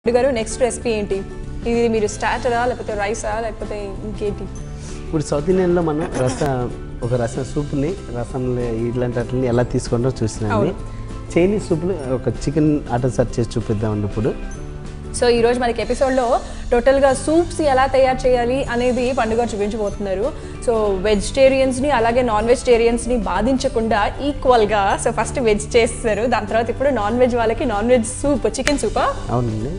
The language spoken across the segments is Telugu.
గారు నెక్స్ట్ రెసిపీ ఏంటి ఇది మీరు స్టార్టరా లేకపోతే రైసా లేకపోతే ఇంకేంటి ఇప్పుడు సౌత్ ఇండియన్లో మనం రస ఒక రసం సూప్ని రసంలో ఇట్లాంటి వాటిని ఎలా తీసుకుంటారో చూసినాండి చైనీస్ సూప్ని ఒక చికెన్ ఆటో సర్చ్ చేసి చూపిద్దామండి ఇప్పుడు సో ఈ రోజు మనకి ఎపిసోడ్లో టోటల్గా సూప్స్ ఎలా తయారు చేయాలి అనేది పండుగ చూపించబోతున్నారు సో వెజిటేరియన్స్ని అలాగే నాన్ వెజిటేరియన్స్ని బాధించకుండా ఈక్వల్గా సో ఫస్ట్ వెజ్ చేస్తారు దాని తర్వాత ఇప్పుడు నాన్ వెజ్ వాళ్ళకి నాన్ వెజ్ సూప్ చికెన్ సూపా అవునండి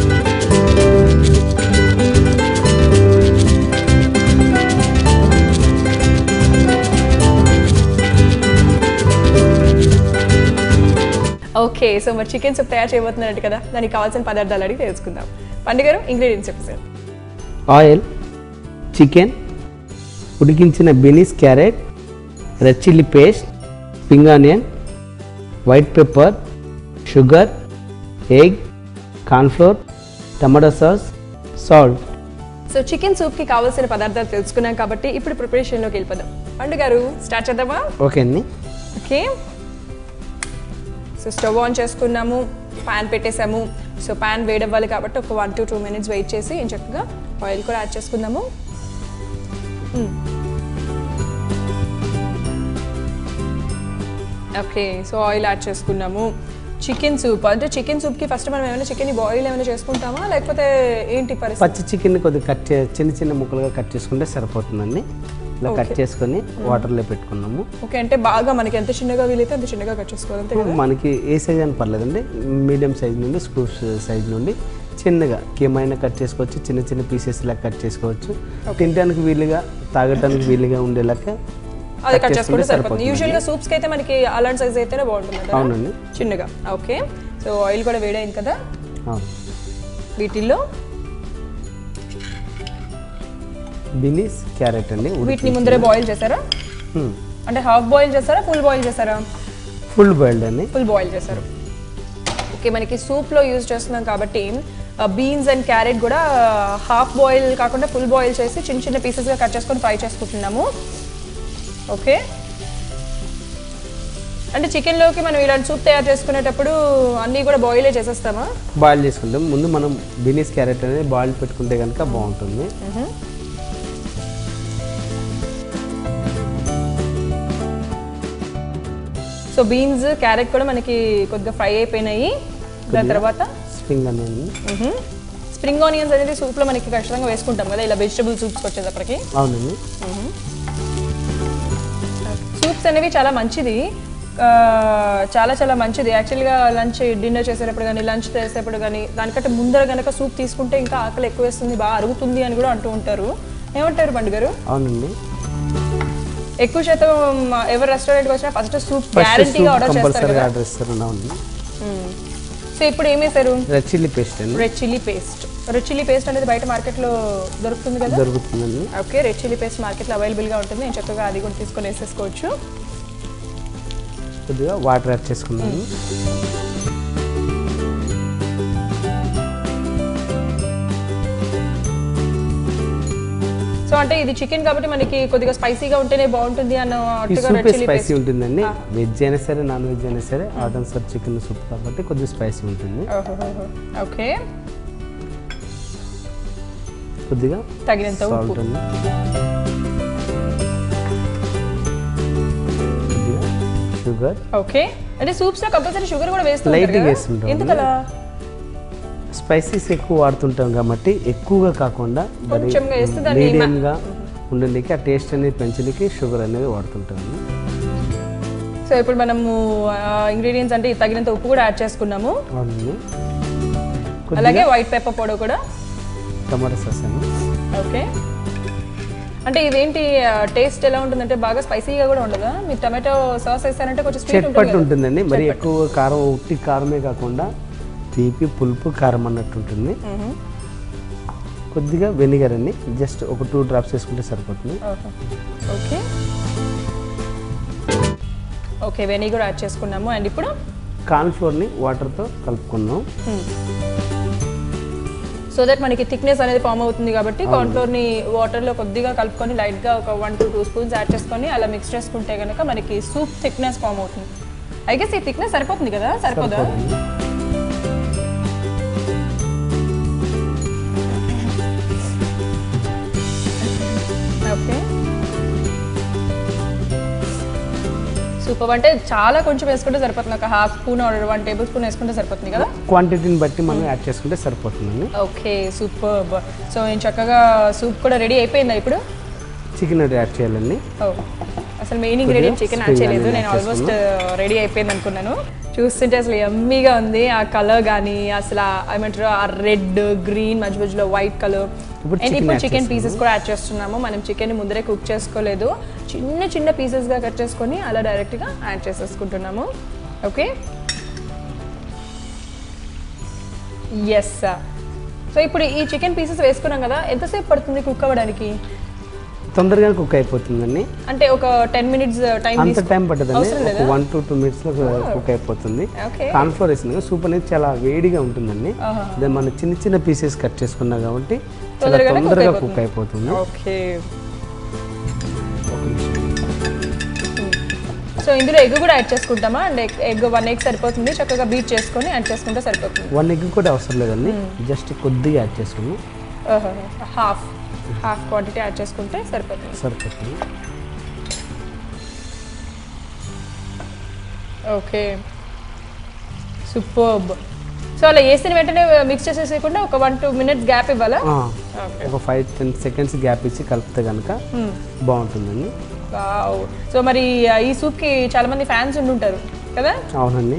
ఓకే సో మరి చికెన్ సూప్ తయారు చేయబోతున్నట్టు కదా దానికి కావాల్సిన పదార్థాలు అడిగి తెలుసుకుందాం పండుగ గారు ఇంగ్రీడియంట్స్ చెప్పేసారు ఆయిల్ చికెన్ ఉడికించిన beans carrot red chilli paste spring onion white pepper sugar egg cornflour tomato sauce salt so chicken సూప్కి కావాల్సిన పదార్థాలు తెలుసుకున్నాం కాబట్టి ఇప్పుడు ప్రిపరేషన్లోకి వెళ్ళిపోదాం పండుగ గారు స్టార్ట్ చేద్దామా ఓకే అండి ఓకే సో స్టవ్ ఆన్ చేసుకున్నాము ప్యాన్ పెట్టేసాము సో ప్యాన్ వేడవ్వాలి కాబట్టి ఒక one to two minutes wait చేసి చక్కగా ఆయిల్ కూడా యాడ్ చేసుకుందాము ఓకే సో ఆయిల్ యాడ్ చేసుకున్నాము చికెన్ సూప్ అంటే చికెన్ సూప్కి ఫస్ట్ మనం ఏమైనా చికెన్ బాయిల్ ఏమైనా చేసుకుంటామా లేకపోతే ఏంటి పరిస్థితి పచ్చి చికెన్ కొద్దిగా కట్ చే చిన్న చిన్న ముక్కలుగా కట్ చేసుకుంటే సరిపోతుందండి ఇలా కట్ చేసుకొని వాటర్లో పెట్టుకున్నాము ఓకే అంటే బాగా మనకి ఎంత చిన్నగా వీలైతే అంత చిన్నగా కట్ చేసుకోవాలి అంతే కదా మనకి ఏ సైజ్ అని పర్లేదండి మీడియం సైజ్ నుండి స్కూప్ సైజ్ నుండి చిన్నగా కేమైనా కట్ చేసుకోవచ్చు చిన్న చిన్న పీసెస్ ఇలా కట్ చేసుకోవచ్చు తినడానికి వీలుగా తాగటానికి వీలుగా ఉండేలాగా అది కట్ చేసుకుంటే చేసుకుంటే సరిపోతుంది సరిపోతుంది. యూజువల్గా సూప్స్కి అయితే మనకి అలాంటి సైజ్ అయితేనే బాగుంటుంది అంటారా? అవునండి చిన్నగా ఓకే సో ఆయిల్ కూడా వేడైంది కదా అవును వీటిల్లో బీనీస్ క్యారెట్ అండి వీటిని ముందరే బాయిల్ చేశారా అంటే హాఫ్ బాయిల్ చేస్తారా ఫుల్ బాయిల్ చేస్తారా ఫుల్ బాయిల్డ్ అండి ఫుల్ బాయిల్ చేశారు ఓకే మనకి సూప్లో యూజ్ చేస్తున్నాం కాబట్టి బీన్స్ అండ్ క్యారెట్ కూడా హాఫ్ బాయిల్ కాకుండా ఫుల్ బాయిల్ చేసి చిన్న చిన్న పీసెస్గా కట్ చేసుకొని ఫ్రై చేసుకుంటున్నాము ఓకే అంటే చికెన్లోకి మనం ఇలాంటి సూప్ తయారు చేసుకునేటప్పుడు అన్నీ కూడా బాయిలే చేసేస్తామా బాయిల్ చేసుకుంటాం ముందు మనం బీనీస్ క్యారెట్ అనేది బాయిల్ పెట్టుకుంటే కనుక బాగుంటుంది సో బీన్స్ క్యారెట్ కూడా మనకి కొద్దిగా ఫ్రై అయిపోయినాయి దాని తర్వాత స్ప్రింగ్ అనేది స్ప్రింగ్ ఆనియన్స్ అనేది సూప్లో మనకి ఖచ్చితంగా వేసుకుంటాం కదా ఇలా వెజిటబుల్ సూప్స్ వచ్చేటప్పటికి అవునండి సూప్స్ అనేవి చాలా మంచిది ఆ, చాలా చాలా మంచిది యాక్చువల్గా లంచ్ డిన్నర్ చేసేటప్పుడు కానీ లంచ్ చేసేటప్పుడు కానీ దానికంటే ముందర కనుక సూప్ తీసుకుంటే ఇంకా ఆకలి ఎక్కువ వేస్తుంది బాగా అరుగుతుంది అని కూడా అంటూ ఉంటారు ఏమంటారు బండి గారు అవునండి ఎక్కువ శాతం ఎవరు రెస్టారెంట్కి వచ్చినా ఫస్ట్ సూప్ ఫస్ట్ గ్యారంటీగా ఆర్డర్ చేస్తారు కంపల్సరీగా కదా ఆర్డర్ ఇస్తారు అవునండి సో ఇప్పుడు ఏం వేశారు రెడ్ చిల్లీ పేస్ట్ అండి red chilli paste red chilli paste అనేది బయట మార్కెట్లో దొరుకుతుంది కదా దొరుకుతుందండి ఓకే రెడ్ చిల్లీ పేస్ట్ మార్కెట్లో అవైలబుల్గా ఉంటుంది నేను చక్కగా అది కూడా తీసుకొని వేసేసుకోవచ్చు కొద్దిగా వాటర్ యాడ్ చేసుకున్నాను సో అంటే ఇది చికెన్ కాబట్టి మనకి కొద్దిగా స్పైసీగా ఉంటేనే బాగుంటుంది ఈ అన్నట్టుగా soup red chilli spicy paste ఉంటుందండి వెజ్ అయినా సరే నాన్ వెజ్ అయినా సరే ఆటన్ సార్ చికెన్ సూప్ కాబట్టి కొద్దిగా స్పైసీ ఉంటుంది ఓకే కొద్దిగా తగినంత సాల్ట్ ఉప్పు అండి కొద్దిగా షుగర్ ఓకే అంటే సూప్స్ లో కంపల్సరీ షుగర్ కూడా వేస్తుంటారు Light గా కదా? వేస్తుంటాం. ఎందుకలా స్పైసీస్ ఎక్కువ వాడుతుంటాం కాబట్టి ఎక్కువగా కాకుండా మరి కొంచెంగా వేస్తే దాన్ని మీడియంగా ఉండడానికి ఆ టేస్ట్ అనేది పెంచడానికి షుగర్ అనేది వాడుతుంటాము సో ఇప్పుడు మనము ఇంగ్రీడియంట్స్ అంటే తగినంత ఉప్పు కూడా యాడ్ చేసుకున్నాము అవునండి అలాగే వైట్ పెప్పర్ పౌడర్ కూడా టమాటో సాస్ అండి ఓకే అంటే ఇదేంటి టేస్ట్ ఎలా ఉంటుందంటే బాగా స్పైసీగా కూడా ఉండదా మీరు టమాటో సాస్ వేస్తారంటే కొంచెం స్వీట్ ఉంటుంది చట్పట్ కదా? ఉంటుందండి మరి ఎక్కువ కారం ఉట్టి కారమే కాకుండా తీపి పులుపు కారం అన్నట్టు ఉంటుంది మ్మ్. కొద్దిగా వెనిగర్ అండి జస్ట్ ఒక టూ డ్రాప్స్ వేసుకుంటే సరిపోతుంది ఓహో. ఓకే ఓకే వెనీ కూడా యాడ్ చేసుకున్నాము అండ్ ఇప్పుడు కార్న్ఫ్లోర్ని వాటర్తో కలుపుకున్నాం సో దట్ మనకి థిక్నెస్ అనేది ఫామ్ అవుతుంది కాబట్టి కార్న్ఫ్లోర్ని వాటర్లో కొద్దిగా కలుపుకొని లైట్గా ఒక one to two spoons add చేసుకొని అలా మిక్స్ చేసుకుంటే కనుక మనకి సూప్ థిక్నెస్ ఫామ్ అవుతుంది ఐ గెస్ ఈ థిక్నెస్ సరిపోతుంది కదా సరిపోదా సరిపోతుంది. సూపర్ అంటే చాలా కొంచెం వేసుకుంటే సరిపోతుంది ఒక half spoon or one tablespoon వేసుకుంటే సరిపోతుంది కదా క్వాంటిటీని బట్టి మనం యాడ్ చేసుకుంటే సరిపోతుందండి ఓకే సూపర్ సో నేను చక్కగా సూప్ కూడా రెడీ అయిపోయిందా ఇప్పుడు చికెన్ యాడ్ చేయాలండి ఓ అసలు main ingredient chicken add spring చేయలేదు onion నేను add ఆల్మోస్ట్ రెడీ అయిపోయింది అనుకున్నాను చూస్తుంటే అసలు ఎమ్మీగా ఉంది ఆ కలర్ కానీ అసలు ఆ- ఏమంటారు ఆ రెడ్ గ్రీన్ మధ్య మధ్యలో వైట్ కలర్ ఇప్పుడు అండ్ chicken ఇప్పుడు add చికెన్ పీసెస్ కూడా యాడ్ చేస్తున్నాము మనం చికెన్ ముందరే కుక్ చేసుకోలేదు చిన్న చిన్న పీసెస్గా కట్ చేసుకొని అలా డైరెక్ట్గా యాడ్ చేసేసుకుంటున్నాము ఓకే ఎస్ సో ఇప్పుడు ఈ చికెన్ పీసెస్ వేసుకున్నాం కదా ఎంతసేపు పడుతుంది కుక్ అవ్వడానికి తొందరగా కుక్ అయిపోతుందండి అంటే ఒక టెన్ మినిట్స్ టైం అంత టైం పట్టదండి అవసరం ఒక లేదా వన్ టు టూ మినిట్స్లో కుక్ అయిపోతుంది ఓకే కార్న్ఫ్లోర్ వేసింది సూప్ అనేది చాలా వేడిగా ఉంటుందండి ఆహా. దాన్ని మనం చిన్న చిన్న పీసెస్ కట్ చేసుకున్నాం కాబట్టి చాలా తొందరగానే cook తొందరగా అయిపోతుంది. కుక్ అయిపోతుంది ఓకే సో ఇందులో ఎగ్ కూడా యాడ్ చేసుకుంటామా అండ్ ఎగ్ వన్ ఎగ్ సరిపోతుంది చక్కగా బీట్ చేసుకొని యాడ్ చేసుకుంటే సరిపోతుంది వన్ ఎగ్ కూడా అవసరం లేదండి జస్ట్ కొద్దిగా యాడ్ చేసుకుని హాఫ్ హాఫ్ క్వాంటిటీ యాడ్ చేసుకుంటే సరిపోతుంది సరిపోతుంది ఓకే సూపర్బ్ సో అలా వేసిన వెంటనే మిక్స్ చేసేసేయకుండా ఒక వన్ టూ మినిట్స్ గ్యాప్ ఇవ్వాలా ఆ, ఓకే ఒక ఫైవ్ టెన్ సెకండ్స్ గ్యాప్ ఇచ్చి కలిపితే కనుక బాగుంటుందండి సో మరి ఆ, ఈ సూప్కి చాలా మంది ఫ్యాన్స్ ఉండుంటారు కదా అవునండి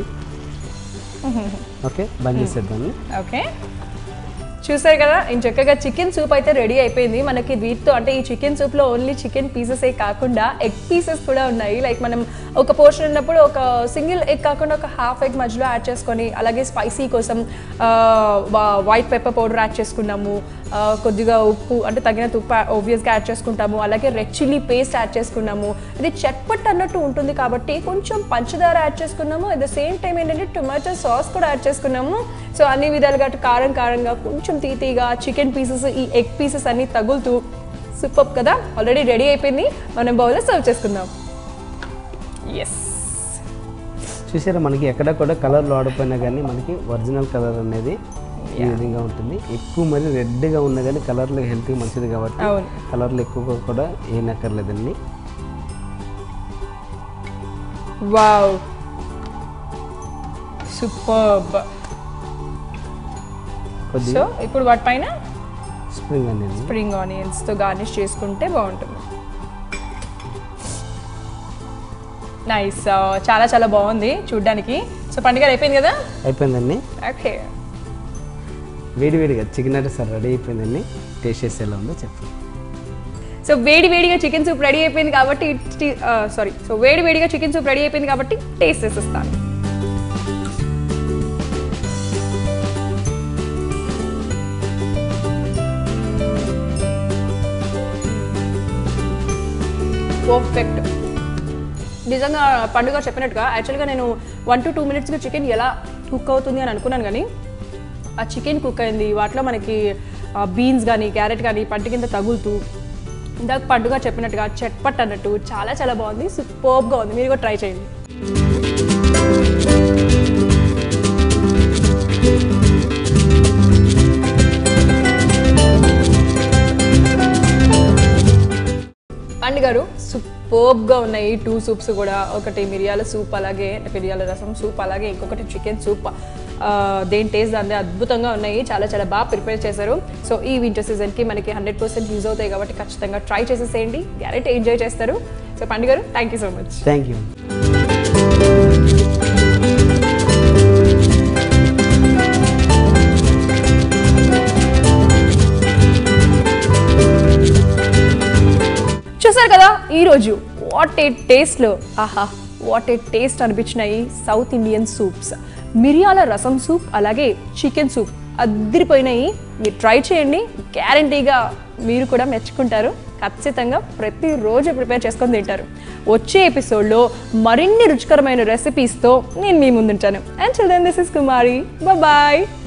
ఓకే బంద్ చేసేద్దామండి ఓకే చూసారు కదా ఇంక చక్కగా చికెన్ సూప్ అయితే రెడీ అయిపోయింది మనకి వీటితో అంటే ఈ చికెన్ సూప్లో ఓన్లీ చికెన్ పీసెసే కాకుండా ఎగ్ పీసెస్ కూడా ఉన్నాయి లైక్ మనం ఒక పోర్షన్ ఉన్నప్పుడు ఒక సింగిల్ ఎగ్ కాకుండా ఒక హాఫ్ ఎగ్ మధ్యలో యాడ్ చేసుకొని అలాగే స్పైసీ కోసం వైట్ పెప్పర్ పౌడర్ యాడ్ చేసుకున్నాము ఆ, కొద్దిగా ఉప్పు అంటే తగినంత ఉప్పు ఓబియస్గా యాడ్ చేసుకుంటాము అలాగే రెడ్ చిల్లీ పేస్ట్ యాడ్ చేసుకున్నాము ఇది చట్పట్ అన్నట్టు ఉంటుంది కాబట్టి కొంచెం పంచదార యాడ్ చేసుకున్నాము అట్ ద సేమ్ టైం ఏంటంటే టొమాటో సాస్ కూడా యాడ్ చేసుకున్నాము సో అన్ని విధాలుగా అటు కారం కారంగా కొంచెం తీతీగా చికెన్ పీసెస్ ఈ ఎగ్ పీసెస్ అన్ని తగులుతూ సూపర్ కదా ఆల్రెడీ రెడీ అయిపోయింది మనం బౌల్లో సర్వ్ చేసుకుందాం ఎస్ చూసారా మనకి ఎక్కడ కూడా కలర్ లోడపోయినా కానీ మనకి ఒరిజినల్ కలర్ అనేది ఈ విధంగా ఉంటుంది ఎక్కువ మరి రెడ్గా ఉన్నా కానీ కలర్లో హెల్త్కి మంచిది కాబట్టి అవును కలర్లు ఎక్కువగా కూడా ఏనక్కర్లేదండి వావ్ సూపర్ కొద్దిగా సో ఇప్పుడు వాటిపైన స్ప్రింగ్ అనేది స్ప్రింగ్ ఆనియన్స్తో గార్నిష్ చేసుకుంటే బాగుంటుంది నైస్ చాలా చాలా బాగుంది చూడ్డానికి సో పండుగ అయిపోయింది కదా అయిపోయిందండి ఓకే వేడి వేడిగా చికెన్ అంటే సార్ రెడీ అయిపోయిందండి టేస్ట్ చేసి ఎలా ఉందో చెప్పండి సో వేడి వేడిగా చికెన్ సూప్ రెడీ అయిపోయింది కాబట్టి సారీ సో వేడి వేడిగా చికెన్ సూప్ రెడీ అయిపోయింది కాబట్టి టేస్ట్ చేసేస్తాను పర్ఫెక్ట్ నిజంగా పండుగ చెప్పినట్టుగా యాక్చువల్గా నేను వన్ టు టూ మినిట్స్గా చికెన్ ఎలా కుక్ అవుతుంది అని అనుకున్నాను కానీ ఆ చికెన్ కుక్ అయింది వాటిలో మనకి బీన్స్ కానీ క్యారెట్ కానీ పంట కింద తగులుతూ ఇందాక పండుగ చెప్పినట్టుగా చట్పట్ అన్నట్టు చాలా చాలా బాగుంది సూపర్గా ఉంది మీరు కూడా ట్రై చేయండి అండి గారు సూపర్బ్గా ఉన్నాయి టూ సూప్స్ కూడా ఒకటి మిరియాల సూప్ అలాగే మిరియాల రసం సూప్ అలాగే ఇంకొకటి చికెన్ సూప్ దేని టేస్ట్ దాని అద్భుతంగా ఉన్నాయి చాలా చాలా బాగా ప్రిపేర్ చేశారు సో ఈ వింటర్ సీజన్కి మనకి హండ్రెడ్ పర్సెంట్ యూజ్ అవుతాయి కాబట్టి ఖచ్చితంగా ట్రై చేసేసేయండి గ్యారెంటీ ఎంజాయ్ చేస్తారు సో పండుగ గారు thank you so much thank you చూసారు కదా ఈరోజు వాట్ ఏ టేస్ట్లో ఆహా వాట్ ఏ టేస్ట్ అనిపించినాయి సౌత్ ఇండియన్ సూప్స్ మిరియాల రసం సూప్ అలాగే చికెన్ సూప్ అద్దరిపోయినాయి మీరు ట్రై చేయండి గ్యారంటీగా మీరు కూడా మెచ్చుకుంటారు ఖచ్చితంగా ప్రతిరోజు ప్రిపేర్ చేసుకొని తింటారు వచ్చే ఎపిసోడ్లో మరిన్ని రుచికరమైన రెసిపీస్తో నేను మీ ముందుంటాను and children this is Kumari bye